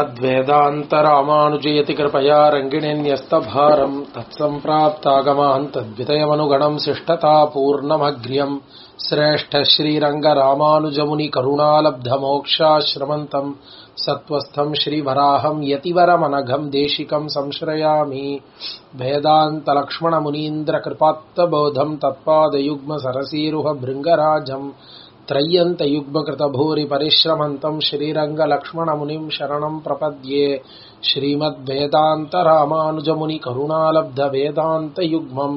श्रीमद्वेदान्तरामानुजयति कृपया रङ्गिणीन्यस्तभारम् तत्सम्प्राप्तागमान् तद्वितयमनुगणम् शिष्टतापूर्णमग्र्यम् श्रेष्ठ श्रीरङ्गरामानुजमुनिकरुणालब्धमोक्षाश्रमन्तम् सत्त्वस्थम् श्रीवराहम् यतिवरमनघम् देशिकम् संश्रयामि वेदान्तलक्ष्मणमुनीन्द्रकृपात्तबोधम् तत्पादयुग्मसरसीरुह भृङ्गराजम् त्रय्यन्तयुग्मकृतभूरिपरिश्रमन्तम् श्रीरङ्गलक्ष्मणमुनिम् शरणम् प्रपद्ये श्रीमद्वेदान्तरामानुजमुनिकरुणालब्धवेदान्तयुग्मम्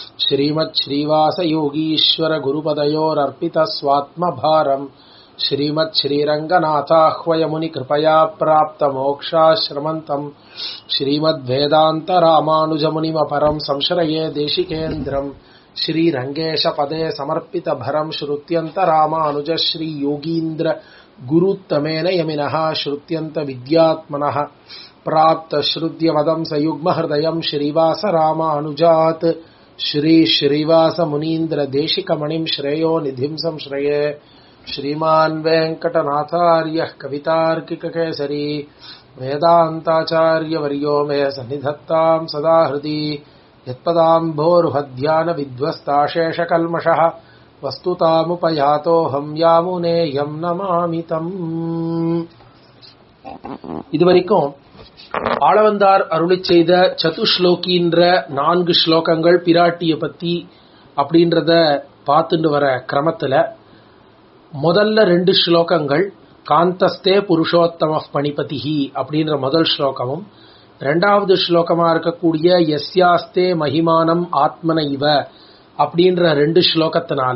श्रीमच्छ्रीवासयोगीश्वरगुरुपदयोरर्पितस्वात्मभारम् श्रीमच्छ्रीरङ्गनाथाह्वयमुनिकृपया प्राप्तमोक्षाश्रमन्तम् श्रीमद्वेदान्तरामानुजमुनिमपरम् संश्रये देशिकेन्द्रम् श्रीरङ्गेशपदे समर्पितभरम् श्रुत्यन्तरामानुज श्रीयोगीन्द्र गुरुत्तमेन यमिनः श्रुत्यन्तविद्यात्मनः प्राप्तश्रुत्यपदम् सयुग्महृदयम् श्रीवासरामानुजात् श्रीश्रीवासमुनीन्द्रदेशिकमणिम् श्रेयो निधिम् संश्रये श्रीमान् वेङ्कटनाथार्यः कवितार्किककेसरी वेदान्ताचार्यवर्यो मे सन्निधत्ताम् सदा हृदि यत्पदाम्भोरुहध्यानविध्वस्ताशेषकल्मषः वस्तुतामुपयातोऽहम् यामुनेयम् नमामि தம் இதுவரைக்கும் ஆளவந்தார் அருளி செய்த சதுஸ்லோகின்ற நான்கு ஸ்லோகங்கள் பிராட்டிய பத்தி அப்படின்றத பார்த்துட்டு வர கிரமத்துல முதல்ல ரெண்டு ஸ்லோகங்கள் காந்தஸ்தே புருஷோத்தம பணிபதிஹி அப்படின்ற முதல் ஸ்லோகமும் ரெண்டாவது ஸ்லோகமா இருக்கக்கூடிய எஸ்யாஸ்தே மகிமானம் ஆத்மன இவ அப்படின்ற ரெண்டு ஸ்லோகத்தினால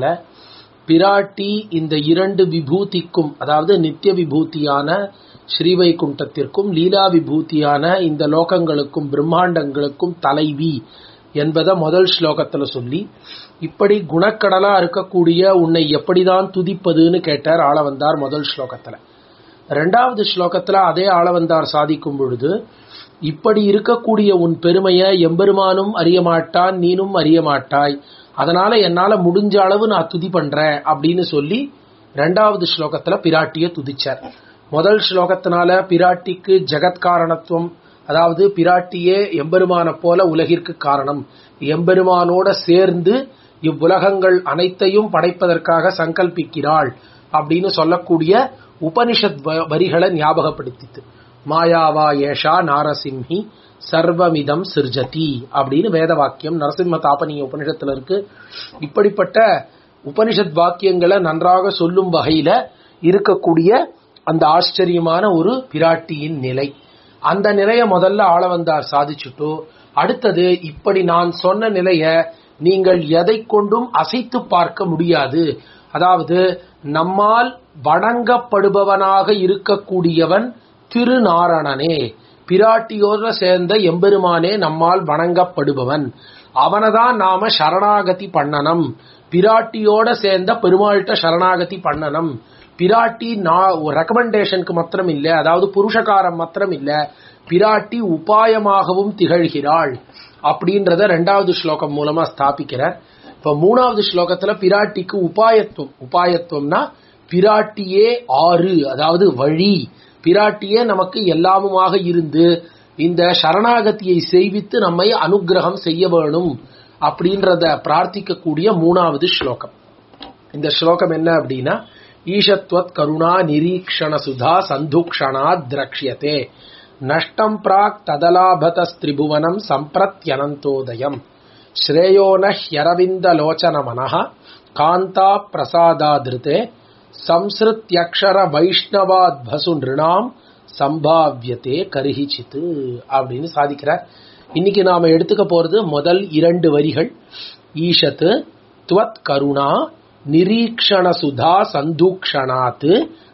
பிராட்டி இந்த இரண்டு விபூதிக்கும் அதாவது நித்திய விபூதியான ஸ்ரீவைகுண்டத்திற்கும் லீலா விபூதியான இந்த லோகங்களுக்கும் பிரம்மாண்டங்களுக்கும் தலைவி என்பதை முதல் ஸ்லோகத்துல சொல்லி இப்படி குணக்கடலா இருக்கக்கூடிய உன்னை எப்படிதான் துதிப்பதுன்னு கேட்டார் ஆளவந்தார் முதல் ஸ்லோகத்துல ரெண்டாவது ஸ்லோகத்துல அதே ஆளவந்தார் சாதிக்கும் பொழுது இப்படி இருக்கக்கூடிய உன் பெருமைய எம்பெருமானும் அறிய மாட்டான் நீனும் அறிய மாட்டாய் அதனால என்னால முடிஞ்ச அளவு நான் துதி பண்றேன் அப்படின்னு சொல்லி ரெண்டாவது ஸ்லோகத்துல பிராட்டிய துதிச்சார் முதல் ஸ்லோகத்தினால பிராட்டிக்கு ஜெகத்காரணத்துவம் அதாவது பிராட்டியே எம்பெருமான போல உலகிற்கு காரணம் எம்பெருமானோட சேர்ந்து இவ்வுலகங்கள் அனைத்தையும் படைப்பதற்காக சங்கல்பிக்கிறாள் அப்படின்னு சொல்லக்கூடிய உபனிஷத் வரிகளை ஞாபகப்படுத்தித்து மாயாவா ஏஷா நாரசிம்ஹி சர்வமிதம் சிர்ஜதி அப்படின்னு வேத வாக்கியம் நரசிம்ம தாபனிய உபனிஷத்துல இருக்கு இப்படிப்பட்ட உபனிஷத் வாக்கியங்களை நன்றாக சொல்லும் வகையில இருக்கக்கூடிய அந்த ஆச்சரியமான ஒரு பிராட்டியின் நிலை அந்த நிலைய முதல்ல ஆளவந்தார் சாதிச்சுட்டோ அடுத்தது இப்படி நான் சொன்ன நிலைய நீங்கள் எதை கொண்டும் அசைத்து பார்க்க முடியாது அதாவது நம்மால் வணங்கப்படுபவனாக இருக்கக்கூடியவன் திருநாரணனே பிராட்டியோட சேர்ந்த எம்பெருமானே நம்மால் வணங்கப்படுபவன் அவனதான் நாம சரணாகதி பண்ணனம் பிராட்டியோட சேர்ந்த பெருமாள்கிட்ட சரணாகதி பண்ணனம் பிராட்டி ரெக்கமெண்டேஷனுக்கு மாத்திரம் இல்ல அதாவது புருஷகாரம் மாத்திரம் இல்ல பிராட்டி உபாயமாகவும் திகழ்கிறாள் அப்படின்றத ரெண்டாவது ஸ்லோகம் மூலமா ஸ்தாபிக்கிறார் இப்ப மூணாவது ஸ்லோகத்துல பிராட்டிக்கு உபாயத்துவம் உபாயத்துவம்னா பிராட்டியே ஆறு அதாவது வழி பிராட்டியே நமக்கு எல்லாமுமாக இருந்து இந்த சரணாகதியை செய்வித்து நம்மை அனுகிரகம் செய்ய வேணும் அப்படின்றத பிரார்த்திக்கக்கூடிய மூணாவது ஸ்லோகம் இந்த ஸ்லோகம் என்ன அப்படின்னா ஈஷத்வத் கருணா நிரீக்ஷண சுதா சந்துக்ஷணா திரக்ஷியதே நஷ்டம் பிராக் ததலாபதஸ்திரிபுவனம் சம்பிரத்யனந்தோதயம் ஸ்ரேயோன ஹ்யரவிந்த லோச்சன மனஹ காந்தா பிரசாதாதிருத்தே சம்ஸ்ருத்யக்ஷர வைஷ்ணவாத்பசு நிருணாம் சம்பாவியத்தே கருகிச்சித்து அப்படின்னு சாதிக்கிறார் இன்னைக்கு நாம எடுத்துக்க போறது முதல் இரண்டு வரிகள் ஈஷத்து துவத் கருணா நிரீக்ஷண சுதா சந்தூக்ஷணாத்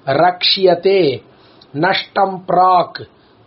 ரக்ஷியதே நஷ்டம் பிராக்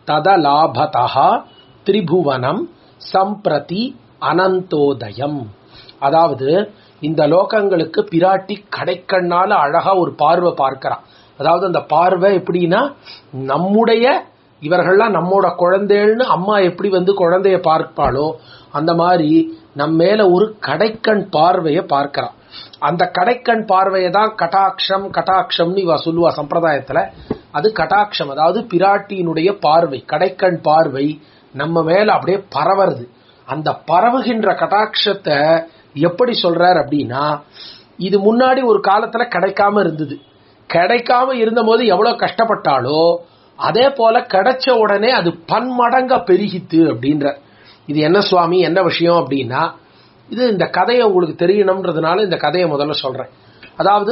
ததலாபதா திரிபுவனம் சம்பிரதி அனந்தோதயம் அதாவது இந்த லோகங்களுக்கு பிராட்டி கடைக்கண்ணால அழகா ஒரு பார்வை பார்க்கிறான் அதாவது அந்த பார்வை எப்படின்னா நம்முடைய இவர்கள்லாம் நம்மோட குழந்தைகள்னு அம்மா எப்படி வந்து குழந்தைய பார்ப்பாளோ அந்த மாதிரி நம்ம மேல ஒரு கடைக்கண் பார்வைய பார்க்கிறான் அந்த கடைக்கண் பார்வையை தான் கட்டாட்சம் கட்டாட்சம்னு இவ சொல்லுவா சம்பிரதாயத்துல அது கட்டாட்சம் அதாவது பிராட்டியினுடைய பார்வை கடைக்கண் பார்வை நம்ம மேல அப்படியே பரவருது அந்த பரவுகின்ற கட்டாட்சத்தை எப்படி சொல்றார் அப்படின்னா இது முன்னாடி ஒரு காலத்துல கிடைக்காம இருந்தது கிடைக்காம இருந்தபோது எவ்வளவு கஷ்டப்பட்டாலோ அதே போல கிடைச்ச உடனே அது பன்மடங்க பெருகித்து அப்படின்ற இது என்ன சுவாமி என்ன விஷயம் அப்படின்னா இது இந்த கதையை உங்களுக்கு தெரியணும்ன்றதுனால இந்த கதையை முதல்ல சொல்றேன் அதாவது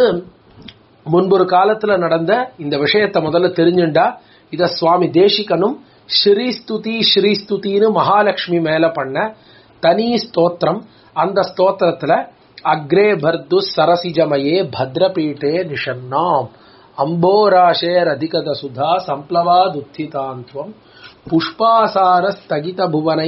முன்பொரு காலத்துல நடந்த இந்த விஷயத்தை முதல்ல தெரிஞ்சுண்டா இத சுவாமி தேசிகனும் ஸ்ரீஸ்துதி ஸ்ரீஸ்துதின்னு மகாலட்சுமி மேல பண்ண தனி ஸ்தோத்திரம் அந்த ஸ்தோத்திரத்துல அக்ரே பர்து சரசிஜமயே பத்ரபீட்டே நிஷன்னாம் அம்போராஷேர் அதிகத சுதா சம்ப்ளவாதுத்திதாந்த்வம் புஷ்பாசார ஸ்தகித புவனை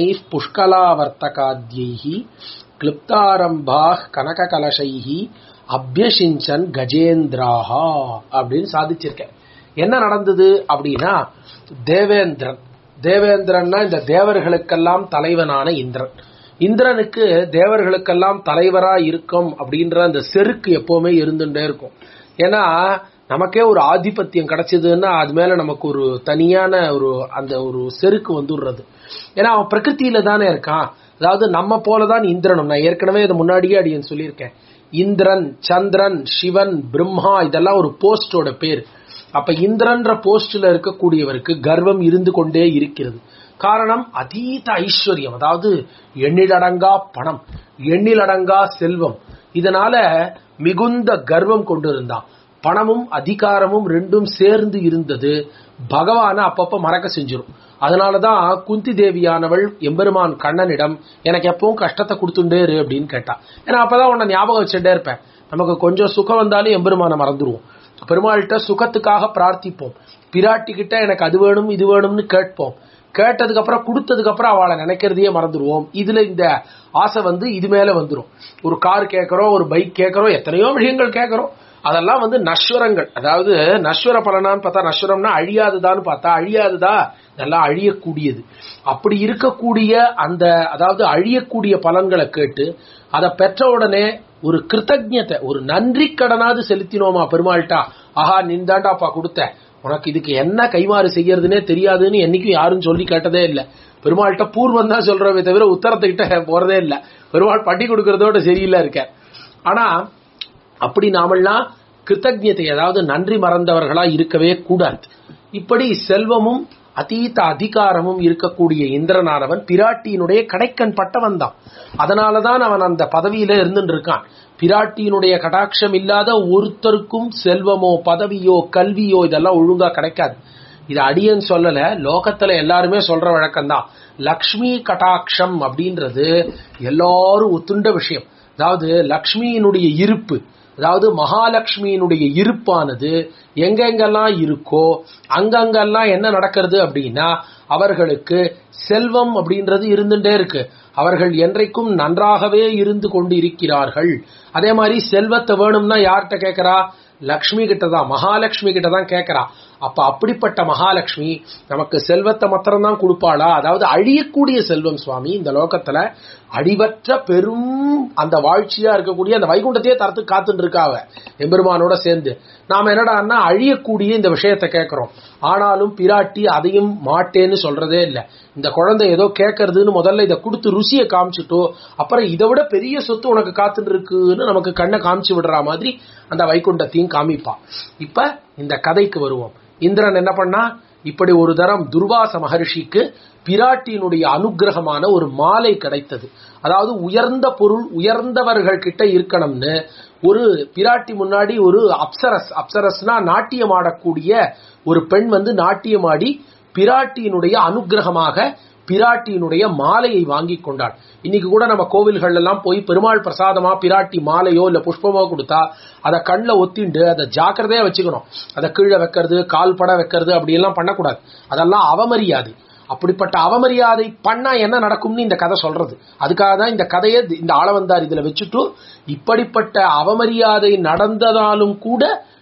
புஷ்கலாவர்த்தகாத்யை கிளிப்தாரம்பாஹ் கனக கலசைஹி அபியசிஞ்சன் கஜேந்திராஹா அப்படின்னு சாதிச்சிருக்கேன் என்ன நடந்தது அப்படின்னா தேவேந்திரன் தேவேந்திரன்னா இந்த தேவர்களுக்கெல்லாம் தலைவனான இந்திரன் இந்திரனுக்கு தேவர்களுக்கெல்லாம் தலைவரா இருக்கும் அப்படின்ற அந்த செருக்கு எப்பவுமே இருந்துட்டே இருக்கும் ஏன்னா நமக்கே ஒரு ஆதிபத்தியம் கிடைச்சதுன்னா அது மேல நமக்கு ஒரு தனியான ஒரு அந்த ஒரு செருக்கு வந்துடுறது ஏன்னா அவன் பிரகிருத்தியில தானே இருக்கான் அதாவது நம்ம போலதான் இந்திரனும் நான் ஏற்கனவே இதை முன்னாடியே அடியன் சொல்லியிருக்கேன் இந்திரன் சந்திரன் சிவன் பிரம்மா இதெல்லாம் ஒரு போஸ்டோட பேர் அப்ப இந்திரன்ற போஸ்ட்ல இருக்கக்கூடியவருக்கு கர்வம் இருந்து கொண்டே இருக்கிறது காரணம் அதீத ஐஸ்வர்யம் அதாவது எண்ணிலடங்கா பணம் எண்ணிலடங்கா செல்வம் இதனால மிகுந்த கர்வம் கொண்டிருந்தான் பணமும் அதிகாரமும் ரெண்டும் சேர்ந்து இருந்தது பகவான அப்பப்ப மறக்க செஞ்சிரும் அதனாலதான் குந்தி தேவியானவள் எம்பெருமான் கண்ணனிடம் எனக்கு எப்பவும் கஷ்டத்தை கொடுத்துட்டே இரு அப்படின்னு கேட்டா ஏன்னா அப்பதான் உன்னை ஞாபகம் வச்சுட்டே இருப்பேன் நமக்கு கொஞ்சம் சுகம் வந்தாலும் எம்பெருமானை மறந்துடுவோம் பெருமாள்கிட்ட சுகத்துக்காக பிரார்த்திப்போம் பிராட்டி கிட்ட எனக்கு அது வேணும் இது வேணும்னு கேட்போம் கேட்டதுக்கு அப்புறம் கொடுத்ததுக்கு அப்புறம் அவளை நினைக்கிறதையே மறந்துடுவோம் இதுல இந்த ஆசை வந்து இது மேல வந்துடும் ஒரு கார் கேட்கறோம் ஒரு பைக் கேட்கறோம் எத்தனையோ விஷயங்கள் கேட்கறோம் அதெல்லாம் வந்து நஸ்வரங்கள் அதாவது நஸ்வர பலனான்னு பார்த்தா நஸ்வரம்னா அழியாதுதான்னு பார்த்தா அழியாதுதா நல்லா அழியக்கூடியது அப்படி இருக்கக்கூடிய அந்த அதாவது அழியக்கூடிய பலன்களை கேட்டு அதை பெற்ற உடனே ஒரு கிருத்தஜத்தை ஒரு நன்றி கடனாவது செலுத்தினோமா பெருமாள்கிட்டா ஆஹா நின்தாண்டாப்பா கொடுத்த உனக்கு இதுக்கு என்ன கைமாறு செய்யறதுனே தெரியாதுன்னு என்னைக்கும் யாரும் சொல்லி கேட்டதே இல்லை பெருமாள்கிட்ட பூர்வம் தான் சொல்றவே தவிர உத்தரத்துக்கிட்ட போறதே இல்லை பெருமாள் பட்டி கொடுக்கறதோட சரியில்லை இருக்க ஆனா அப்படி நாமெல்லாம் கிருத்தஜத்தை அதாவது நன்றி மறந்தவர்களா இருக்கவே கூடாது இப்படி செல்வமும் அதீத அதிகாரமும் இருக்கக்கூடிய இந்திரனானவன் பிராட்டியினுடைய கடைக்கண் பட்டவன் தான் அதனாலதான் அவன் அந்த பதவியில இருந்துட்டு இருக்கான் பிராட்டியினுடைய கடாட்சம் இல்லாத ஒருத்தருக்கும் செல்வமோ பதவியோ கல்வியோ இதெல்லாம் ஒழுங்கா கிடைக்காது இது அடியன் சொல்லல லோகத்துல எல்லாருமே சொல்ற வழக்கம்தான் லக்ஷ்மி கடாட்சம் அப்படின்றது எல்லாரும் ஒத்துண்ட விஷயம் அதாவது லக்ஷ்மியினுடைய இருப்பு அதாவது மகாலட்சுமியினுடைய இருப்பானது எங்கெங்கெல்லாம் இருக்கோ அங்கங்கெல்லாம் என்ன நடக்கிறது அப்படின்னா அவர்களுக்கு செல்வம் அப்படின்றது இருந்துட்டே இருக்கு அவர்கள் என்றைக்கும் நன்றாகவே இருந்து கொண்டு இருக்கிறார்கள் அதே மாதிரி செல்வத்தை வேணும்னா யார்கிட்ட கேட்கறா லக்ஷ்மி கிட்ட தான் மகாலட்சுமி கிட்ட தான் கேட்கறா அப்ப அப்படிப்பட்ட மகாலட்சுமி நமக்கு செல்வத்தை மாத்திரம் தான் கொடுப்பாளா அதாவது அழியக்கூடிய செல்வம் சுவாமி இந்த லோகத்துல அடிவற்ற பெரும் அந்த வாழ்ச்சியா இருக்கக்கூடிய அந்த வைகுண்டத்தையே தரத்துக்கு காத்துட்டு இருக்காவ எம்பெருமானோட சேர்ந்து நாம என்னடான்னா அழியக்கூடிய இந்த விஷயத்தை கேட்கிறோம் ஆனாலும் பிராட்டி அதையும் மாட்டேன்னு சொல்றதே இல்லை இந்த குழந்தை ஏதோ கேட்கறதுன்னு முதல்ல இதை கொடுத்து ருசியை காமிச்சிட்டோ அப்புறம் இதை விட பெரிய சொத்து உனக்கு காத்துட்டு இருக்குன்னு நமக்கு கண்ணை காமிச்சு விடுற மாதிரி அந்த வைகுண்டத்தையும் காமிப்பா இப்ப இந்த கதைக்கு வருவோம் இந்திரன் என்ன பண்ணா இப்படி ஒரு தரம் துர்வாச மகர்ஷிக்கு பிராட்டியினுடைய அனுகிரகமான ஒரு மாலை கிடைத்தது அதாவது உயர்ந்த பொருள் உயர்ந்தவர்கள் கிட்ட இருக்கணும்னு ஒரு பிராட்டி முன்னாடி ஒரு அப்சரஸ் அப்சரஸ்னா நாட்டியம் ஆடக்கூடிய ஒரு பெண் வந்து நாட்டியமாடி பிராட்டியினுடைய அனுகிரகமாக பிராட்டியினுடைய மாலையை வாங்கி கொண்டாள் இன்னைக்கு கூட நம்ம கோவில்கள் எல்லாம் போய் பெருமாள் பிரசாதமா பிராட்டி மாலையோ இல்ல புஷ்பமோ கொடுத்தா அதை கண்ணில் ஒத்திண்டு அதை ஜாக்கிரதையா வச்சுக்கணும் அதை கீழே வைக்கிறது கால் பட வைக்கிறது அப்படி எல்லாம் பண்ணக்கூடாது அதெல்லாம் அவமரியாதை அப்படிப்பட்ட அவமரியாதை பண்ணா என்ன நடக்கும்னு இந்த கதை சொல்றது அதுக்காக தான் இந்த கதையை இந்த ஆளவந்தார் இதுல வச்சுட்டு இப்படிப்பட்ட அவமரியாதை நடந்ததாலும் கூட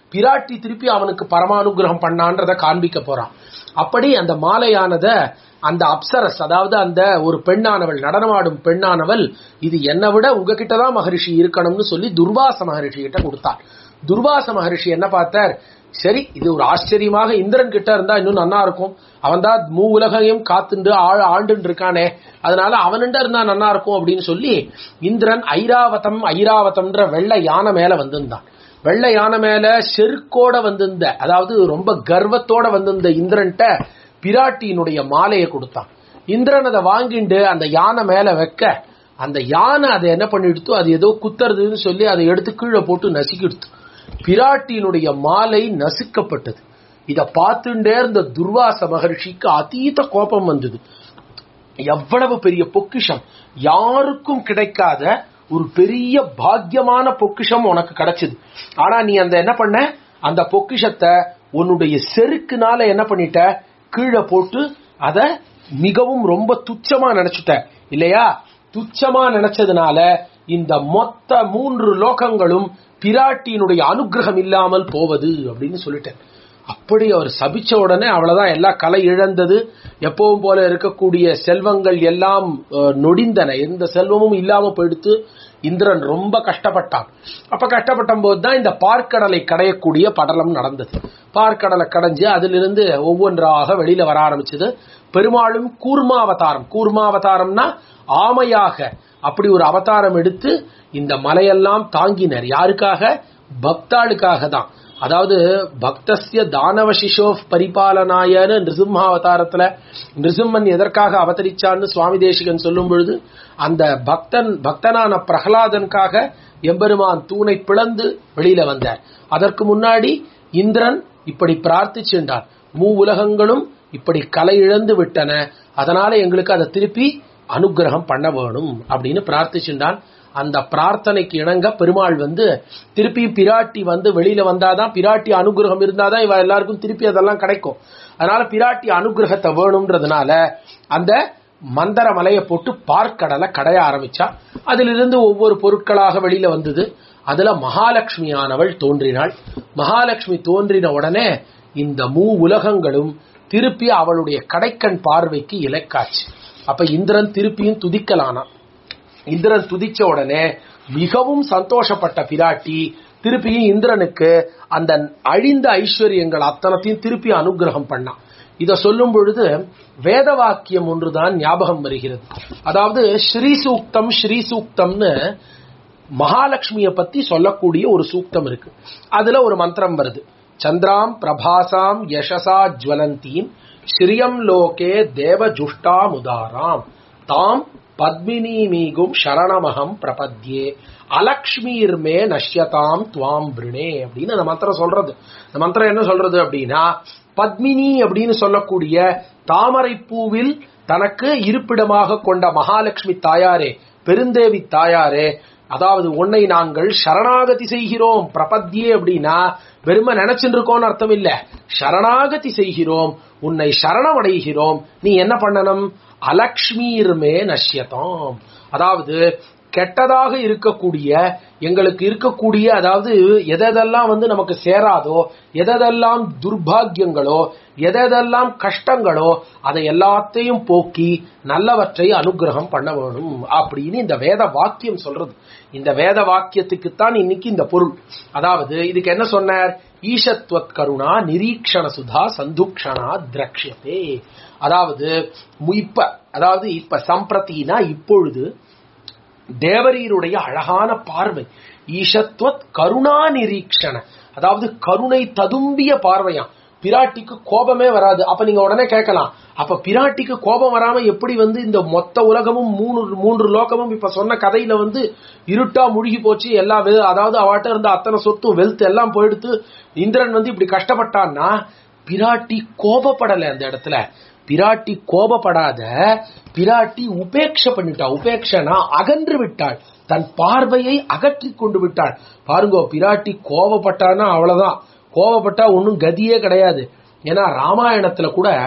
பிராட்டி திருப்பி அவனுக்கு பரமானுகிரகம் பண்ணான்றத காண்பிக்க போறான் அப்படி அந்த மாலையானத அந்த அப்சரஸ் அதாவது அந்த ஒரு பெண்ணானவள் நடனமாடும் பெண்ணானவள் இது என்னை விட உங்ககிட்ட தான் மகரிஷி இருக்கணும்னு சொல்லி துர்வாச மகரிஷி கிட்ட கொடுத்தார் துர்வாச மகரிஷி என்ன பார்த்தார் சரி இது ஒரு ஆச்சரியமாக இந்திரன் கிட்ட இருந்தா இன்னும் நன்னா இருக்கும் அவன் தான் மூ உலகையும் காத்துண்டு ஆழ் ஆண்டுன்னு இருக்கானே அதனால அவனுண்ட இருந்தா நன்னா இருக்கும் அப்படின்னு சொல்லி இந்திரன் ஐராவதம் ஐராவதம்ன்ற வெள்ளை யானை மேல வந்திருந்தான் வெள்ளை யானை மேல செருக்கோட வந்திருந்த அதாவது ரொம்ப கர்வத்தோட வந்திருந்த இந்திரன்ட்ட பிராட்டியினுடைய மாலையை கொடுத்தான் இந்திரன் அதை வாங்கிண்டு அந்த யானை மேல வைக்க அந்த யானை அதை என்ன பண்ணிடுத்து அது ஏதோ குத்துறதுன்னு சொல்லி அதை எடுத்து கீழே போட்டு நசுக்கிடுத்து பிராட்டியினுடைய மாலை நசுக்கப்பட்டது இத பார்த்துட்டே இருந்த துர்வாச மகர்ஷிக்கு அதீத கோபம் வந்தது எவ்வளவு பெரிய பொக்கிஷம் யாருக்கும் கிடைக்காத ஒரு பெரிய பாக்கியமான பொக்கிஷம் உனக்கு கிடைச்சது ஆனா நீ அந்த என்ன பண்ண அந்த பொக்கிஷத்தை உன்னுடைய செருக்குனால என்ன பண்ணிட்ட கீழே போட்டு அத மிகவும் ரொம்ப துச்சமா நினைச்சுட்ட இல்லையா துச்சமா நினைச்சதுனால இந்த மொத்த மூன்று லோகங்களும் பிராட்டியினுடைய அனுகிரகம் இல்லாமல் போவது அப்படின்னு சொல்லிட்டேன் அப்படி அவர் சபிச்ச உடனே அவ்வளவுதான் எல்லா கலை இழந்தது எப்பவும் போல இருக்கக்கூடிய செல்வங்கள் எல்லாம் அஹ், நொடிந்தன எந்த செல்வமும் இல்லாம போயிடுத்து இந்திரன் ரொம்ப கஷ்டப்பட்டான் அப்ப கஷ்டப்பட்ட போது தான் இந்த பார்க்கடலை கடையக்கூடிய படலம் நடந்தது பார்க்கடலை கடைஞ்சு அதிலிருந்து ஒவ்வொன்றாக வெளியில வர ஆரம்பிச்சது பெருமாளும் கூர்மா அவதாரம் கூர்மா அவதாரம்னா ஆமையாக அப்படி ஒரு அவதாரம் எடுத்து இந்த மலையெல்லாம் தாங்கினர் யாருக்காக பக்தாளுக்காக தான் அதாவது பக்தஸ்ய தானவ சிசோ பரிபாலனாயன்னு நிருசிம்மாவதாரத்துல நிருசிம்மன் எதற்காக அவதரிச்சான்னு சுவாமி தேசிகன் சொல்லும் பொழுது அந்த பக்தன் பக்தனான பிரகலாதனுக்காக எம்பெருமான் தூணை பிளந்து வெளியில வந்தார் அதற்கு முன்னாடி இந்திரன் இப்படி பிரார்த்திச்சுண்டான் மூ உலகங்களும் இப்படி கலை இழந்து விட்டன அதனால எங்களுக்கு அதை திருப்பி அனுகிரகம் பண்ண வேணும் அப்படின்னு பிரார்த்திச்சுண்டான் அந்த பிரார்த்தனைக்கு இணங்க பெருமாள் வந்து திருப்பி பிராட்டி வந்து வெளியில வந்தாதான் பிராட்டி அனுகிரகம் இருந்தாதான் இவ எல்லாருக்கும் திருப்பி அதெல்லாம் கிடைக்கும் அதனால பிராட்டி அனுகிரகத்தை வேணும்ன்றதுனால அந்த மந்தர மலையை போட்டு பார்க்கடலை கடைய ஆரம்பிச்சா அதிலிருந்து ஒவ்வொரு பொருட்களாக வெளியில வந்தது அதுல மகாலட்சுமியானவள் தோன்றினாள் மகாலட்சுமி தோன்றின உடனே இந்த மூ உலகங்களும் திருப்பி அவளுடைய கடைக்கண் பார்வைக்கு இலக்காச்சு அப்ப இந்திரன் திருப்பியும் துதிக்கலானான் இந்திரன் துதிச்ச உடனே மிகவும் சந்தோஷப்பட்ட பிராட்டி திருப்பியும் இந்திரனுக்கு அந்த அழிந்த ஐஸ்வர்யங்கள் அத்தனத்தையும் திருப்பி அனுகிரகம் பண்ணான் இத சொல்லும் பொழுது வேத வாக்கியம் ஒன்றுதான் ஞாபகம் வருகிறது அதாவது ஸ்ரீ சூக்தம் ஸ்ரீ சூக்தம்னு மகாலட்சுமிய பத்தி சொல்லக்கூடிய ஒரு சூக்தம் இருக்கு அதுல ஒரு மந்திரம் வருது சந்திராம் பிரபாசாம் யசசா ஜுவலந்தீம் ஸ்ரீயம் லோகே தேவ ஜுஷ்டாமுதாராம் தாம் பத்மினீமீகும் சரணமகம் பிரபத்யே அலக்ஷ்மீர்மே நஷ்யதாம் துவாம் பிருணே அப்படின்னு அந்த மந்திரம் சொல்றது இந்த மந்திரம் என்ன சொல்றது அப்படின்னா பத்மினி அப்படின்னு சொல்லக்கூடிய தாமரை பூவில் தனக்கு இருப்பிடமாக கொண்ட மகாலட்சுமி தாயாரே பெருந்தேவி தாயாரே அதாவது உன்னை நாங்கள் சரணாகதி செய்கிறோம் பிரபத்தியே அப்படின்னா வெறும நினைச்சுட்டு இருக்கோம்னு அர்த்தம் இல்ல சரணாகதி செய்கிறோம் உன்னை சரணமடைகிறோம் நீ என்ன பண்ணணும் அலக்ஷ்மீர்மே நஷ்யதாம் அதாவது கெட்டதாக இருக்கக்கூடிய எங்களுக்கு இருக்கக்கூடிய அதாவது எதெல்லாம் வந்து நமக்கு சேராதோ எதெல்லாம் துர்பாகியங்களோ எதெல்லாம் கஷ்டங்களோ அதை எல்லாத்தையும் போக்கி நல்லவற்றை அனுகிரகம் பண்ண வேணும் அப்படின்னு இந்த வேத வாக்கியம் சொல்றது இந்த வேத வாக்கியத்துக்குத்தான் இன்னைக்கு இந்த பொருள் அதாவது இதுக்கு என்ன சொன்னார் ஈஷத்வத் கருணா நிரீக்ஷண சுதா சந்துக்ஷணா திரக்ஷதே அதாவது இப்ப அதாவது இப்ப சம்பிரத்தினா இப்பொழுது தேவரீருடைய அழகான பார்வை ஈஷத்வத் கருணா நிரீக்ஷண அதாவது கருணை ததும்பிய பார்வையாம் பிராட்டிக்கு கோபமே வராது அப்ப நீங்க உடனே கேட்கலாம் அப்ப பிராட்டிக்கு கோபம் வராம எப்படி வந்து இந்த மொத்த உலகமும் மூணு மூன்று லோகமும் இப்ப சொன்ன கதையில வந்து இருட்டா முழுகி போச்சு எல்லா வெ- அதாவது அவாட்ட இருந்த அத்தனை சொத்தும் வெல்த் எல்லாம் போயிடுத்து இந்திரன் வந்து இப்படி கஷ்டப்பட்டான்னா பிராட்டி கோபப்படல அந்த இடத்துல பிராட்டி கோபப்படாத பிராட்டி உபேட்ச பண்ணிட்டா உபேட்சனா அகன்று விட்டாள் தன் பார்வையை அகற்றி கொண்டு விட்டாள் பாருங்க பிராட்டி கோபப்பட்டான்னா அவ்வளவுதான் கோபப்பட்டா ஒன்னும் கதியே கிடையாது ஏன்னா ராமாயணத்துல கூட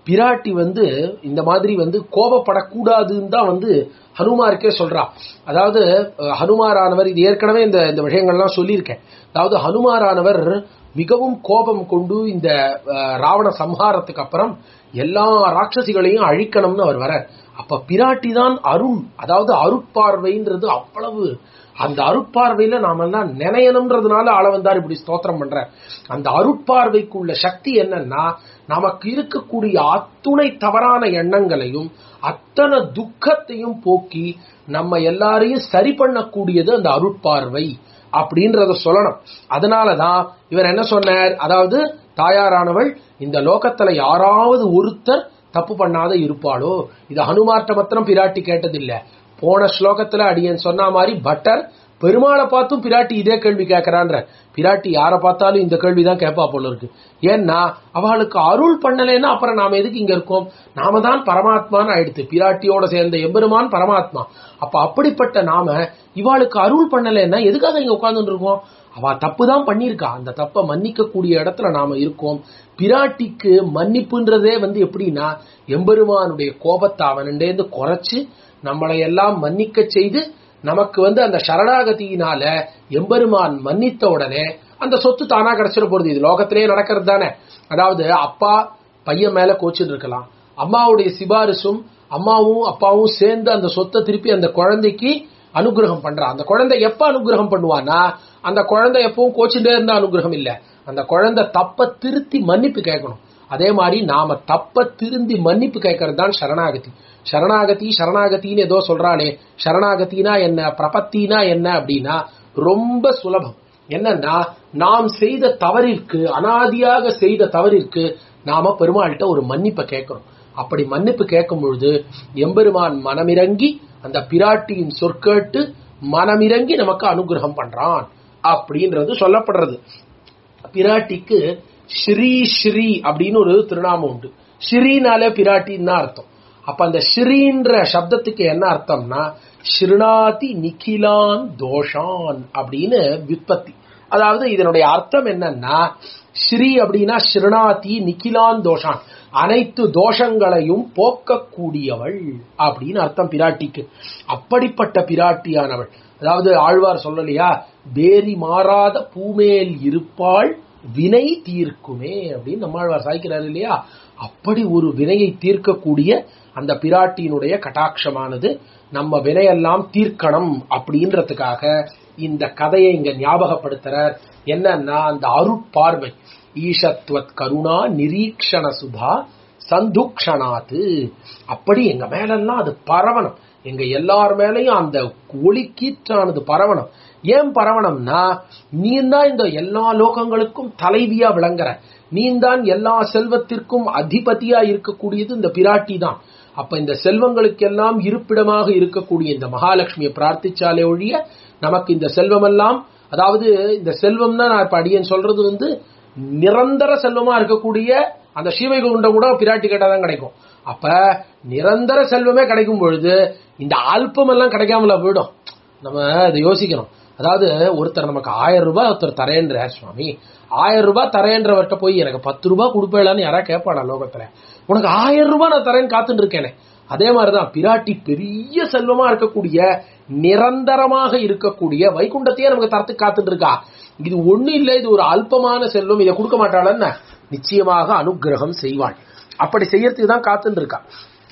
பிராட்டி வந்து இந்த மாதிரி வந்து கோபப்படக்கூடாதுன்னு தான் வந்து ஹனுமாருக்கே சொல்றா அதாவது அஹ், ஹனுமாரானவர் இது ஏற்கனவே இந்த இந்த விஷயங்கள்லாம் சொல்லியிருக்கேன் அதாவது ஹனுமாரானவர் மிகவும் கோபம் கொண்டு இந்த அஹ், ராவண சம்ஹாரத்துக்கு அப்புறம் எல்லா ராட்சசிகளையும் அழிக்கணும்னு அவர் வர அப்ப பிராட்டி தான் அருள் அதாவது அருட்பார்வைன்றது அவ்வளவு அந்த அருட்பார்வையில நாம எல்லாம் நினையணும்ன்றதுனால ஆள வந்தார் இப்படி ஸ்தோத்திரம் பண்ற அந்த அருட்பார்வைக்குள்ள சக்தி என்னன்னா நமக்கு இருக்கக்கூடிய அத்துணை தவறான எண்ணங்களையும் அத்தனை துக்கத்தையும் போக்கி நம்ம எல்லாரையும் சரி பண்ணக்கூடியது அந்த அருட்பார்வை அப்படின்றத சொல்லணும் அதனாலதான் இவர் என்ன சொன்னார் அதாவது தாயாரானவள் இந்த லோகத்துல யாராவது ஒருத்தர் தப்பு பண்ணாத இருப்பாளோ இது ஹனுமார்ட்ட மாத்திரம் பிராட்டி கேட்டதில்ல போன ஸ்லோகத்துல அடியன் சொன்ன மாதிரி பட்டர் பெருமாளை பார்த்தும் பிராட்டி இதே கேள்வி கேட்கறான்ற பிராட்டி யாரை பார்த்தாலும் இந்த கேள்வி தான் கேட்பா போல இருக்கு ஏன்னா அவளுக்கு அருள் பண்ணலைன்னா அப்புறம் நாம எதுக்கு இங்க இருக்கோம் நாம தான் பரமாத்மான்னு ஆயிடுத்து பிராட்டியோட சேர்ந்த எம்பெருமான் பரமாத்மா அப்ப அப்படிப்பட்ட நாம இவாளுக்கு அருள் பண்ணலைன்னா எதுக்காக இங்க உட்கார்ந்துட்டு இருக்கோம் அவ தப்பு தான் பண்ணியிருக்கா அந்த தப்பை மன்னிக்க கூடிய இடத்துல நாம இருக்கோம் பிராட்டிக்கு மன்னிப்புன்றதே வந்து எப்படின்னா எம்பெருமானுடைய கோபத்தை அவனிடேந்து குறைச்சு நம்மளை எல்லாம் மன்னிக்க செய்து நமக்கு வந்து அந்த சரணாகதியினால எம்பெருமான் மன்னித்த உடனே அந்த சொத்து தானா கிடைச்சிட போறது இது லோகத்திலேயே நடக்கிறது தானே அதாவது அப்பா பையன் மேல கோச்சிட்டு இருக்கலாம் அம்மாவுடைய சிபாரிசும் அம்மாவும் அப்பாவும் சேர்ந்து அந்த சொத்தை திருப்பி அந்த குழந்தைக்கு அனுகிரகம் பண்றா அந்த குழந்தை எப்ப அனுகிரகம் பண்ணுவானா அந்த குழந்தை எப்பவும் கோச்சுட்டே இருந்தா அனுகிரகம் இல்ல அந்த குழந்தை தப்ப திருத்தி மன்னிப்பு கேட்கணும் அதே மாதிரி நாம தப்ப திருந்தி மன்னிப்பு கேட்கறது தான் சரணாகதி சரணாகதி சரணாகத்தின்னு ஏதோ சொல்றாளே சரணாகத்தினா என்ன பிரபத்தினா என்ன அப்படின்னா ரொம்ப சுலபம் என்னன்னா நாம் செய்த தவறிற்கு அனாதியாக செய்த தவறிற்கு நாம பெருமாள்கிட்ட ஒரு மன்னிப்பை கேட்கிறோம் அப்படி மன்னிப்பு கேட்கும் பொழுது எம்பெருமான் மனமிறங்கி அந்த பிராட்டியின் சொற்கேட்டு மனமிறங்கி நமக்கு அனுகிரகம் பண்றான் அப்படின்றது சொல்லப்படுறது பிராட்டிக்கு ஸ்ரீ ஸ்ரீ அப்படின்னு ஒரு திருநாமம் உண்டு ஸ்ரீனாலே பிராட்டின்னு தான் அர்த்தம் அப்ப அந்த ஸ்ரீன்ற சப்தத்துக்கு என்ன அர்த்தம்னா ஸ்ருணாதி நிகிலான் தோஷான் அப்படின்னு விற்பத்தி அதாவது இதனுடைய அர்த்தம் என்னன்னா ஸ்ரீ அப்படின்னா ஸ்ருணாதி நிகிலான் தோஷான் அனைத்து தோஷங்களையும் போக்கக்கூடியவள் அப்படின்னு அர்த்தம் பிராட்டிக்கு அப்படிப்பட்ட பிராட்டியானவள் அதாவது ஆழ்வார் சொல்லலையா பேரி மாறாத பூமேல் இருப்பாள் வினை தீர்க்குமே அப்படின்னு நம்மாழ்வார் சாய்க்கிறார் இல்லையா அப்படி ஒரு வினையை தீர்க்கக்கூடிய அந்த பிராட்டியினுடைய கட்டாட்சமானது நம்ம வினையெல்லாம் தீர்க்கணும் அப்படின்றதுக்காக இந்த கதையை இங்க ஞாபகப்படுத்துறார் என்னன்னா அந்த அருட்பார்வை ஈஷத்வத் கருணா நிரீக்ஷண சுதா சந்துக்ஷணாத்து அப்படி எங்க மேலெல்லாம் அது பரவணும் எங்க எல்லார் மேலையும் அந்த ஒளி கீற்றானது பரவணும் ஏன் பரவணும்னா நீ தான் இந்த எல்லா லோகங்களுக்கும் தலைவியா விளங்குற நீ தான் எல்லா செல்வத்திற்கும் அதிபதியா இருக்கக்கூடியது இந்த பிராட்டி தான் அப்ப இந்த செல்வங்களுக்கெல்லாம் இருப்பிடமாக இருக்கக்கூடிய இந்த மகாலட்சுமியை பிரார்த்திச்சாலே ஒழிய நமக்கு இந்த செல்வமெல்லாம் அதாவது இந்த செல்வம்னா நான் இப்ப அடியன் சொல்றது வந்து நிரந்தர செல்வமா இருக்கக்கூடிய அந்த ஸ்ரீவைகுண்டம் கூட பிராட்டி கேட்டாதான் கிடைக்கும் அப்ப நிரந்தர செல்வமே கிடைக்கும் பொழுது இந்த அல்பம் எல்லாம் கிடைக்காமல போயிடும் நம்ம இதை யோசிக்கணும் அதாவது ஒருத்தர் நமக்கு ஆயிரம் ரூபாய் ஒருத்தர் தரேன்ற சுவாமி ஆயிரம் ரூபாய் தரேன்றவர்கிட்ட போய் எனக்கு பத்து ரூபாய் கொடுப்பேலான்னு யாரா கேட்பாடா லோகத்துல உனக்கு ஆயிரம் ரூபாய் நான் தரேன்னு காத்துட்டு இருக்கேனே அதே மாதிரிதான் பிராட்டி பெரிய செல்வமா இருக்கக்கூடிய நிரந்தரமாக இருக்கக்கூடிய வைகுண்டத்தையே நமக்கு தரத்துக்கு காத்துட்டு இருக்கா இது ஒண்ணு இல்ல இது ஒரு அல்பமான செல்வம் இதை கொடுக்க மாட்டாளன்னு நிச்சயமாக அனுகிரகம் செய்வாள் அப்படி செய்யறதுக்கு தான் காத்துட்டு இருக்கா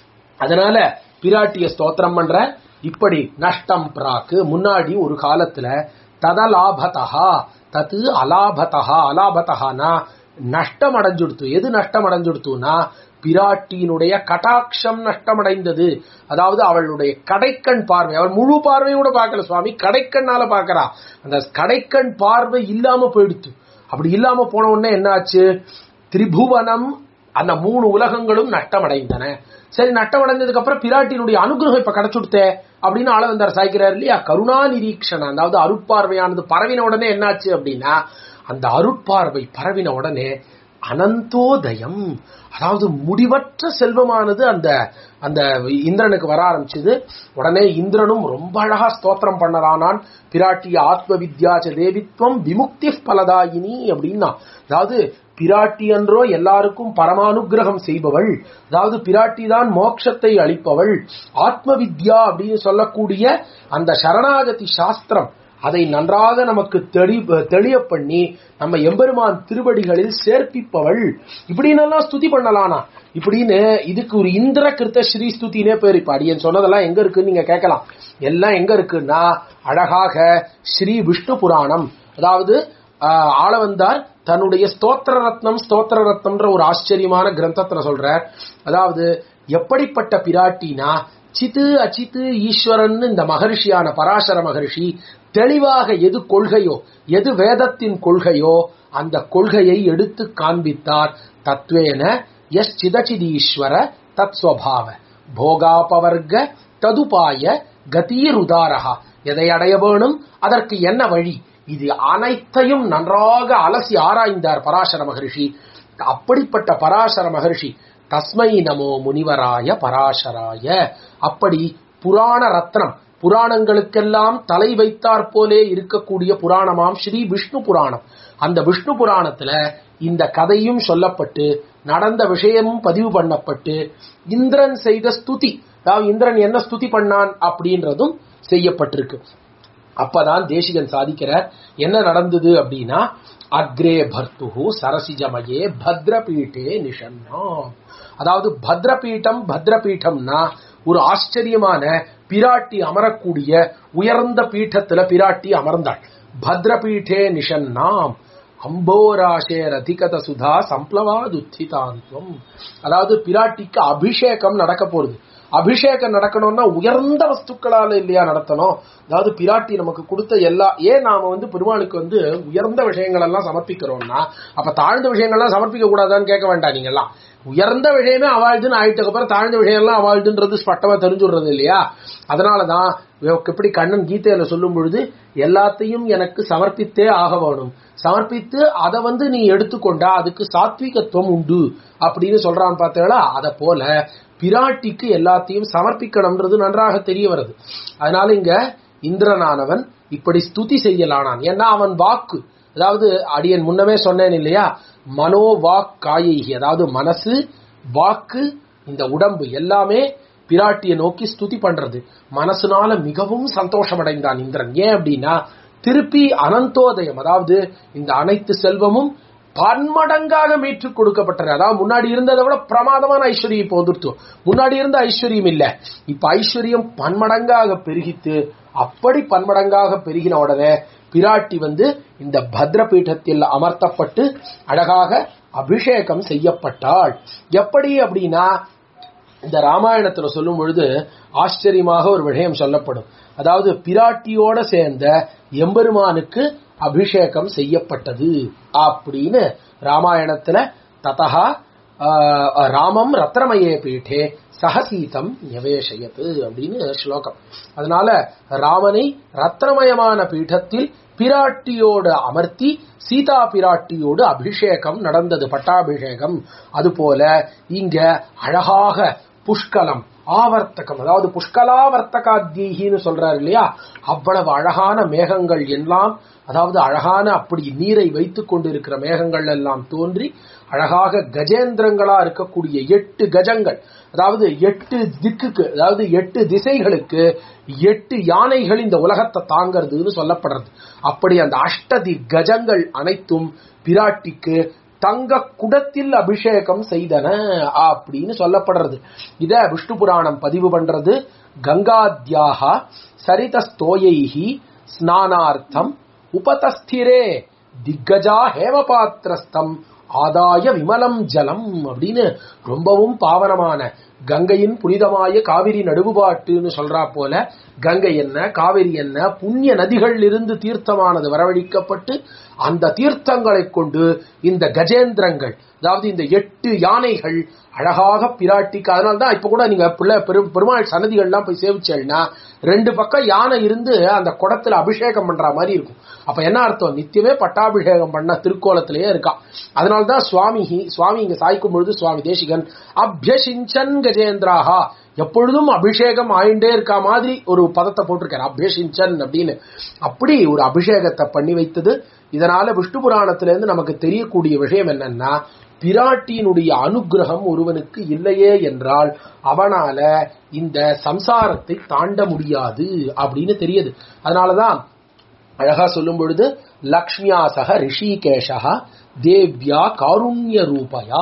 அதனால பிராட்டிய ஸ்தோத்திரம் பண்ற இப்படி நஷ்டம் பிராக்கு முன்னாடி ஒரு காலத்துல ததலாபதா தது அலாபதா அலாபதகானா நஷ்டம் அடைஞ்சுடுத்து எது நஷ்டம் அடைஞ்சுடுத்துனா பிராட்டியினுடைய கட்டாட்சம் நஷ்டமடைந்தது அதாவது அவளுடைய கடைக்கண் பார்வை அவள் முழு பார்வையோட பார்க்கல சுவாமி கடைக்கண்ணால பார்க்கறா அந்த கடைக்கண் பார்வை இல்லாம போயிடுத்து அப்படி இல்லாம போன உடனே என்னாச்சு திரிபுவனம் அந்த மூணு உலகங்களும் நஷ்டமடைந்தன சரி நட்டம் அடைஞ்சதுக்கு அப்புறம் பிராட்டியினுடைய அனுகிரகம் இப்ப கிடைச்சுடுத்தே அப்படின்னு ஆளவந்தார் சாய்க்கிறார் இல்லையா கருணா நிரீக்ஷணம் அதாவது அருட்பார்வையானது பரவின உடனே என்னாச்சு அப்படின்னா அந்த அருட்பார்வை பரவின உடனே அனந்தோதயம் அதாவது முடிவற்ற செல்வமானது அந்த அந்த இந்திரனுக்கு வர ஆரம்பிச்சது உடனே இந்திரனும் ரொம்ப அழகா ஸ்தோத்திரம் பண்ணலானான் பிராட்டிய ஆத்ம வித்யாச்ச தேவித்வம் விமுக்தி பலதாயினி அப்படின்னா அதாவது பிராட்டி என்றோ எல்லாருக்கும் பரமானுகிரகம் செய்பவள் அதாவது பிராட்டி தான் மோட்சத்தை அளிப்பவள் ஆத்ம வித்யா அப்படின்னு சொல்லக்கூடிய அந்த சரணாகதி சாஸ்திரம் அதை நன்றாக நமக்கு தெளி தெளிய பண்ணி நம்ம எம்பெருமான் திருவடிகளில் சேர்ப்பிப்பவள் இப்படின்னெல்லாம் ஸ்துதி பண்ணலானா இப்படின்னு இதுக்கு ஒரு இந்திர கிருத்த ஸ்ரீ ஸ்துதினே பேர் இப்ப அடியன் சொன்னதெல்லாம் எங்க இருக்குன்னு நீங்க கேட்கலாம் எல்லாம் எங்க இருக்குன்னா அழகாக ஸ்ரீ விஷ்ணு புராணம் அதாவது ஆஹ், ஆளவந்தார் தன்னுடைய ஸ்தோத்திர ரத்னம் ஸ்தோத்திர ரத்னம்ன்ற ஒரு ஆச்சரியமான கிரந்தத்துல சொல்றார் அதாவது எப்படிப்பட்ட பிராட்டினா சித்து அச்சித்து ஈஸ்வரன் இந்த மகரிஷியான பராசர மகரிஷி தெளிவாக எது கொள்கையோ எது வேதத்தின் கொள்கையோ அந்த கொள்கையை எடுத்து காண்பித்தார் தத்வேன எஸ் சிதச்சிதீஸ்வர தத் ஸ்வபாவ போகாபவர்க ததுபாய கதீர் உதாரகா எதை அடைய வேணும் அதற்கு என்ன வழி இது அனைத்தையும் நன்றாக அலசி ஆராய்ந்தார் பராசர மகரிஷி அப்படிப்பட்ட பராசர மகரிஷி தஸ்மை நமோ முனிவராய பராசராய அப்படி புராண ரத்னம் புராணங்களுக்கெல்லாம் தலை வைத்தாற் போலே இருக்கக்கூடிய புராணமாம் ஸ்ரீ விஷ்ணு புராணம் அந்த விஷ்ணு புராணத்துல இந்த கதையும் சொல்லப்பட்டு நடந்த விஷயமும் பதிவு பண்ணப்பட்டு இந்திரன் செய்த ஸ்துதி அதாவது இந்திரன் என்ன ஸ்துதி பண்ணான் அப்படின்றதும் செய்யப்பட்டிருக்கு அப்பதான் தேசிகன் சாதிக்கிறார் என்ன நடந்தது அப்படின்னா அக்ரே பர்த்துஹு சரசிஜமயே பத்ரபீட்டே நிஷன்னா அதாவது பத்ரபீட்டம் பத்ரபீட்டம்னா ஒரு ஆச்சரியமான பிராட்டி அமரக்கூடிய உயர்ந்த பீட்டத்துல பிராட்டி அமர்ந்தாள் பத்ரபீட்டே நிஷன்னாம் அம்போராசேர் அதிகத சுதா சம்ப்ளவாதுத்திதாந்தம் அதாவது பிராட்டிக்கு அபிஷேகம் நடக்க போறது அபிஷேகம் நடக்கணும்னா உயர்ந்த வஸ்துக்களால இல்லையா நடத்தணும் அதாவது பிராட்டி நமக்கு கொடுத்த எல்லா ஏன் நாம வந்து பெருமாளுக்கு வந்து உயர்ந்த விஷயங்கள் எல்லாம் சமர்ப்பிக்கிறோம்னா அப்ப தாழ்ந்த விஷயங்கள்லாம் சமர்ப்பிக்க கூடாதான்னு கேட்க வேண்டாம் நீங்கெல்லாம் உயர்ந்த விஷயமே அவாழ்துன்னு ஆயிட்டதுக்கு அப்புறம் தாழ்ந்த விஷயம்லாம் அவாழ்துன்றது ஸ்பட்டமா தெரிஞ்சுடுறது இல்லையா அதனாலதான் எப்படி கண்ணன் கீதையில சொல்லும் பொழுது எல்லாத்தையும் எனக்கு சமர்ப்பித்தே ஆக வேணும் சமர்ப்பித்து அதை வந்து நீ எடுத்துக்கொண்டா அதுக்கு சாத்விகத்துவம் உண்டு அப்படின்னு சொல்றான் பார்த்தீங்களா அத போல பிராட்டிக்கு எல்லாத்தையும் சமர்ப்பிக்கணும்ன்றது நன்றாக தெரிய வருது அதனால இங்க இந்திரனானவன் இப்படி ஸ்துதி செய்யலானான் ஏன்னா அவன் வாக்கு அதாவது அடியன் முன்னமே சொன்னேன் இல்லையா மனோ வாக் காயைகி அதாவது மனசு வாக்கு இந்த உடம்பு எல்லாமே பிராட்டியை நோக்கி ஸ்துதி பண்றது மனசுனால மிகவும் சந்தோஷமடைந்தான் இந்திரன் ஏன் அப்படின்னா திருப்பி அனந்தோதயம் அதாவது இந்த அனைத்து செல்வமும் பன்மடங்காக மீட்டு கொடுக்கப்பட்டது அதாவது முன்னாடி இருந்ததை விட பிரமாதமான ஐஸ்வர்யம் இப்போ வந்துருத்து முன்னாடி இருந்த ஐஸ்வர்யம் இல்ல இப்ப ஐஸ்வர்யம் பன்மடங்காக பெருகித்து அப்படி பன்மடங்காக பெருகின உடனே பிராட்டி வந்து இந்த பத்ரபீഠத்தில் அமர்த்தப்பட்டு அழகாக அபிஷேகம் செய்யப்பட்டாள் எப்படி அப்படின்னா இந்த ராமாயணத்துல சொல்லும் பொழுது ஆச்சரியமாக ஒரு விஷயம் சொல்லப்படும் அதாவது பிராட்டியோட சேர்ந்த எம்பெருமானுக்கு அபிஷேகம் செய்யப்பட்டது அப்படின்னு ராமாயணத்துல ததா ராமம் ரத்னமயே பீட்டே சகசீதம் நிவேஷயத்து அப்படின்னு ஸ்லோகம் அதனால ராமனை ரத்னமயமான பீഠத்தில் பிராட்டியோடு அமர்த்தி சீதா பிராட்டியோடு அபிஷேகம் நடந்தது பட்டாபிஷேகம் அதுபோல இங்க அழகாக புஷ்கலம் ஆவர்த்தகம் அதாவது புஷ்கலாவர்த்தகாத்தீகின்னு சொல்றாரு இல்லையா அவ்வளவு அழகான மேகங்கள் எல்லாம் அதாவது அழகான அப்படி நீரை வைத்துக் கொண்டிருக்கிற மேகங்கள் எல்லாம் தோன்றி அழகாக கஜேந்திரங்களா இருக்கக்கூடிய எட்டு கஜங்கள் அதாவது எட்டு திக்குக்கு அதாவது எட்டு திசைகளுக்கு எட்டு யானைகள் இந்த உலகத்தை தாங்கிறதுன்னு சொல்லப்படுறது அப்படி அந்த அஷ்டதி கஜங்கள் அனைத்தும் பிராட்டிக்கு தங்க குடத்தில் அபிஷேகம் செய்தன அப்படின்னு சொல்லப்படுறது இத விஷ்ணு புராணம் பதிவு பண்றது கங்காத்யாக சரிதஸ்தோயைஹி ஸ்நானார்த்தம் உபதஸ்திரே திக்கஜா ஹேமபாத்திரஸ்தம் ஆதாய விமலம் ஜலம் அப்படின்னு ரொம்பவும் பாவனமான கங்கையின் புனிதமாய காவிரி நடுவுபாட்டுன்னு சொல்றா போல கங்கை என்ன காவிரி என்ன புண்ணிய நதிகளில் இருந்து தீர்த்தமானது வரவழிக்கப்பட்டு அந்த தீர்த்தங்களை கொண்டு இந்த கஜேந்திரங்கள் அதாவது இந்த எட்டு யானைகள் அழகாக பிராட்டிக்கு அதனால தான் இப்ப கூட நீங்க பிள்ளை பெரும் பெருமாள் சன்னதிகள்லாம் போய் சேவிச்சேன்னா ரெண்டு பக்கம் யானை இருந்து அந்த குடத்துல அபிஷேகம் பண்ற மாதிரி இருக்கும் அப்ப என்ன அர்த்தம் நித்தியமே பட்டாபிஷேகம் பண்ண திருக்கோலத்திலேயே இருக்கா அதனால்தான் சுவாமி சுவாமி இங்க சாய்க்கும் பொழுது சுவாமி தேசிகன் அபியசிஞ்சன் கஜேந்திராஹா எப்பொழுதும் அபிஷேகம் ஆயிண்டே இருக்க மாதிரி ஒரு பதத்தை போட்டிருக்காரு அபியசிஞ்சன் அப்படின்னு அப்படி ஒரு அபிஷேகத்தை பண்ணி வைத்தது இதனால விஷ்ணு புராணத்திலிருந்து நமக்கு தெரியக்கூடிய விஷயம் என்னன்னா பிராட்டியினுடைய அனுகிரகம் ஒருவனுக்கு இல்லையே என்றால் அவனால இந்த சம்சாரத்தை தாண்ட முடியாது அப்படின்னு தெரியுது அதனாலதான் அழகா சொல்லும் பொழுது லக்ஷ்மியா சக ரிஷிகேஷா தேவ்யா காருண்ய ரூபயா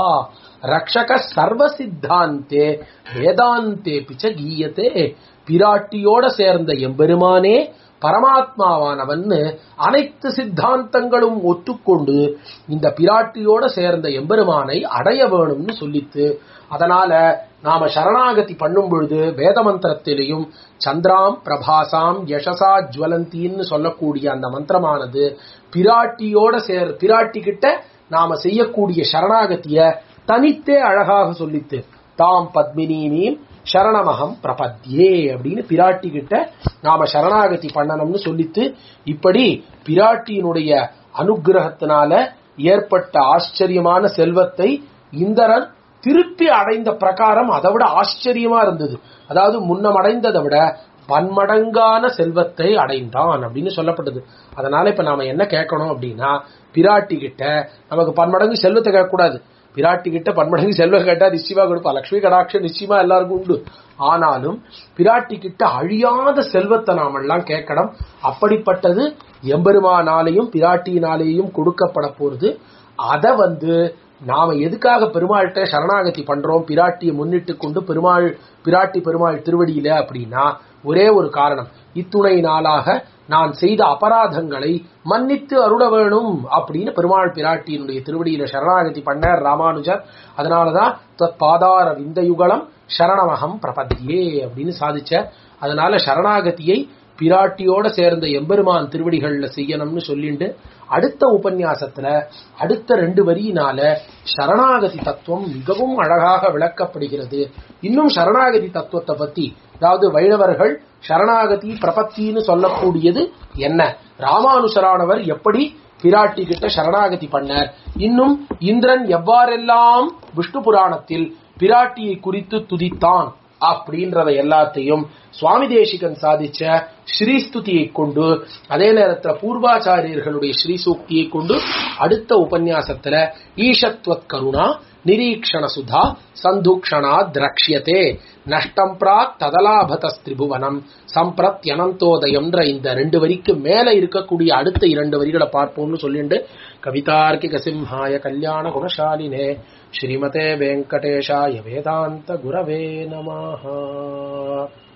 ரக்ஷக சர்வ சித்தாந்தே வேதாந்தே பிச்ச கீயத்தே பிராட்டியோட சேர்ந்த எம்பெருமானே பரமாத்மாவானவன் அனைத்து சித்தாந்தங்களும் ஒத்துக்கொண்டு இந்த பிராட்டியோட சேர்ந்த எம்பெருமானை அடைய வேணும்னு சொல்லித்து அதனால நாம சரணாகதி பண்ணும் பொழுது வேத மந்திரத்திலையும் சந்திராம் பிரபாசாம் யசசா ஜுவலந்தின்னு சொல்லக்கூடிய அந்த மந்திரமானது பிராட்டியோட சேர் பிராட்டி கிட்ட நாம செய்யக்கூடிய சரணாகதிய தனித்தே அழகாக சொல்லித்து தாம் பத்மினிமீம் சரணமகம் பிரபத்யே அப்படின்னு பிராட்டி கிட்ட நாம சரணாகதி பண்ணணும்னு சொல்லித்து இப்படி பிராட்டியினுடைய அனுகிரகத்தினால ஏற்பட்ட ஆச்சரியமான செல்வத்தை இந்திரன் திருப்பி அடைந்த பிரகாரம் அதை விட ஆச்சரியமா இருந்தது அதாவது முன்னம் அடைந்ததை விட பன்மடங்கான செல்வத்தை அடைந்தான் அப்படின்னு சொல்லப்பட்டது அதனால இப்ப நாம என்ன கேட்கணும் அப்படின்னா பிராட்டி கிட்ட நமக்கு பன்மடங்கு செல்வத்தை கேட்கக்கூடாது பிராட்டி கிட்ட பன்மடங்கு செல்வம் கேட்டா நிச்சயமா கொடுப்பா லட்சுமி கடாட்சம் நிச்சயமா எல்லாருக்கும் உண்டு ஆனாலும் பிராட்டி கிட்ட அழியாத செல்வத்தை நாமெல்லாம் கேட்கணும் அப்படிப்பட்டது எம்பெருமானாலேயும் பிராட்டியினாலேயும் கொடுக்கப்பட போறது அதை வந்து நாம எதுக்காக பெருமாள்கிட்ட சரணாகதி பண்றோம் பிராட்டியை முன்னிட்டு கொண்டு பெருமாள் பிராட்டி பெருமாள் திருவடியில அப்படின்னா ஒரே ஒரு காரணம் இத்துணை நாளாக நான் செய்த அபராதங்களை மன்னித்து அருள வேணும் அப்படின்னு பெருமாள் பிராட்டியினுடைய திருவடியில சரணாகதி பண்ணார் ராமானுஜர் அதனாலதான் தத் பாதார விந்தயுகலம் சரணமகம் பிரபத்தியே அப்படின்னு சாதிச்ச அதனால சரணாகதியை பிராட்டியோட சேர்ந்த எம்பெருமான் திருவடிகள்ல செய்யணும்னு சொல்லிண்டு அடுத்த உபன்யாசத்துல அடுத்த ரெண்டு வரியினால சரணாகதி தத்துவம் மிகவும் அழகாக விளக்கப்படுகிறது இன்னும் சரணாகதி தத்துவத்தை பத்தி அதாவது வைணவர்கள் சரணாகதி பிரபத்தின்னு சொல்லக்கூடியது என்ன ராமானுசரானவர் எப்படி பிராட்டி கிட்ட சரணாகதி பண்ணார் இன்னும் இந்திரன் எவ்வாறெல்லாம் விஷ்ணு புராணத்தில் பிராட்டியை குறித்து துதித்தான் அப்படின்றத எல்லாத்தையும் சுவாமி தேசிகன் சாதிச்ச ஸ்ரீஸ்துதியை கொண்டு அதே நேரத்துல பூர்வாச்சாரியர்களுடைய ஸ்ரீசூக்தியை கொண்டு அடுத்த உபன்யாசத்துல ஈஷத்வத் கருணா நிரீக்ஷண சுதா சந்துக்ஷணா திரக்ஷியதே நஷ்டம் பிராக் ததலாபதஸ்திரிபுவனம் சம்பிரத் அனந்தோதயம்ன்ற இந்த ரெண்டு வரிக்கு மேல இருக்கக்கூடிய அடுத்த இரண்டு வரிகளை பார்ப்போம்னு சொல்லிட்டு கவிதார்க்கிக சிம்ஹாய கல்யாண குணசாலினே ஸ்ரீமதே வெங்கடேஷாய வேதாந்த குரவே நமஹா